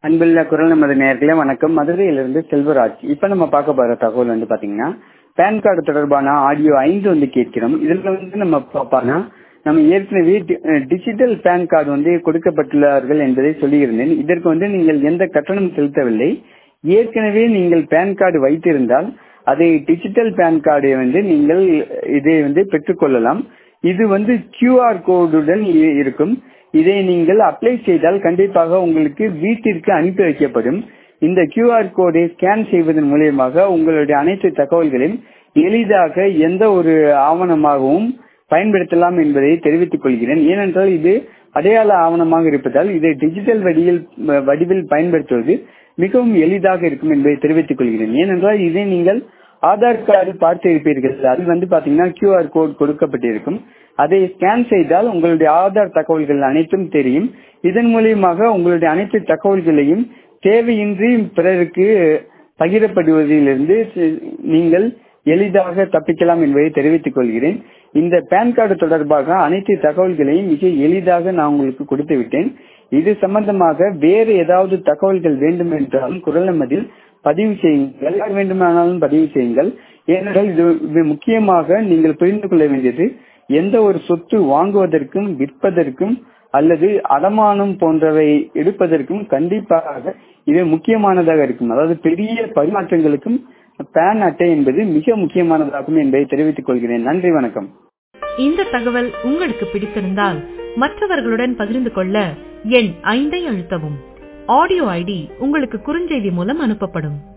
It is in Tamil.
அன்புள்ள குரல் நமது நேர்களே வணக்கம் மதுரையிலிருந்து செல்வராஜ் இப்ப நம்ம பார்க்க போற தகவல் வந்து பாத்தீங்கன்னா பேன் கார்டு தொடர்பான ஆடியோ ஐந்து வந்து கேட்கிறோம் இதுல வந்து நம்ம பார்ப்போம்னா நம்ம ஏற்கனவே டிஜிட்டல் பேன் கார்டு வந்து கொடுக்கப்பட்டுள்ளார்கள் என்பதை சொல்லியிருந்தேன் இதற்கு வந்து நீங்கள் எந்த கட்டணம் செலுத்தவில்லை ஏற்கனவே நீங்கள் பேன் கார்டு வைத்திருந்தால் அதை டிஜிட்டல் பேன் கார்டை வந்து நீங்கள் இதை வந்து பெற்றுக்கொள்ளலாம் இது வந்து கியூஆர் கோடுடன் இருக்கும் இதை நீங்கள் அப்ளை செய்தால் கண்டிப்பாக உங்களுக்கு வீட்டிற்கு அனுப்பி வைக்கப்படும் இந்த கியூஆர் கோடை ஸ்கேன் செய்வதன் மூலியமாக உங்களுடைய அனைத்து தகவல்களையும் எளிதாக எந்த ஒரு ஆவணமாகவும் பயன்படுத்தலாம் என்பதை தெரிவித்துக் கொள்கிறேன் ஏனென்றால் இது அடையாள ஆவணமாக இருப்பதால் இதை டிஜிட்டல் வடிவில் வடிவில் பயன்படுத்துவது மிகவும் எளிதாக இருக்கும் என்பதை தெரிவித்துக் கொள்கிறேன் ஏனென்றால் இதை நீங்கள் ஆதார் கார்டு பார்த்து இருப்பீர்கள் அதில் வந்து பாத்தீங்கன்னா கியூஆர் கோட் கொடுக்கப்பட்டிருக்கும் அதை ஸ்கேன் செய்தால் உங்களுடைய ஆதார் தகவல்கள் அனைத்தும் தெரியும் இதன் மூலியமாக உங்களுடைய அனைத்து தகவல்களையும் தேவையின்றி பிறருக்கு பகிரப்படுவதிலிருந்து நீங்கள் எளிதாக தப்பிக்கலாம் என்பதை தெரிவித்துக் கொள்கிறேன் இந்த பேன் கார்டு தொடர்பாக அனைத்து தகவல்களையும் மிக எளிதாக நான் உங்களுக்கு கொடுத்து விட்டேன் இது சம்பந்தமாக வேறு ஏதாவது தகவல்கள் வேண்டும் என்றாலும் குரல் நமதில் பதிவு செய்யுங்கள் யார் வேண்டுமானாலும் பதிவு செய்யுங்கள் ஏனென்றால் இது முக்கியமாக நீங்கள் புரிந்து கொள்ள வேண்டியது எந்த ஒரு சொத்து வாங்குவதற்கும் விற்பதற்கும் அல்லது அடமானம் போன்றவை எடுப்பதற்கும் கண்டிப்பாக இது முக்கியமானதாக இருக்கும் அதாவது பெரிய பரிமாற்றங்களுக்கும் பேன் அட்டை என்பது மிக முக்கியமானதாகும் என்பதை தெரிவித்துக் கொள்கிறேன் நன்றி வணக்கம் இந்த தகவல் உங்களுக்கு பிடித்திருந்தால் மற்றவர்களுடன் பகிர்ந்து கொள்ள எண் ஐந்தை அழுத்தவும் ஆடியோ ஐடி உங்களுக்கு குறுஞ்செய்தி மூலம் அனுப்பப்படும்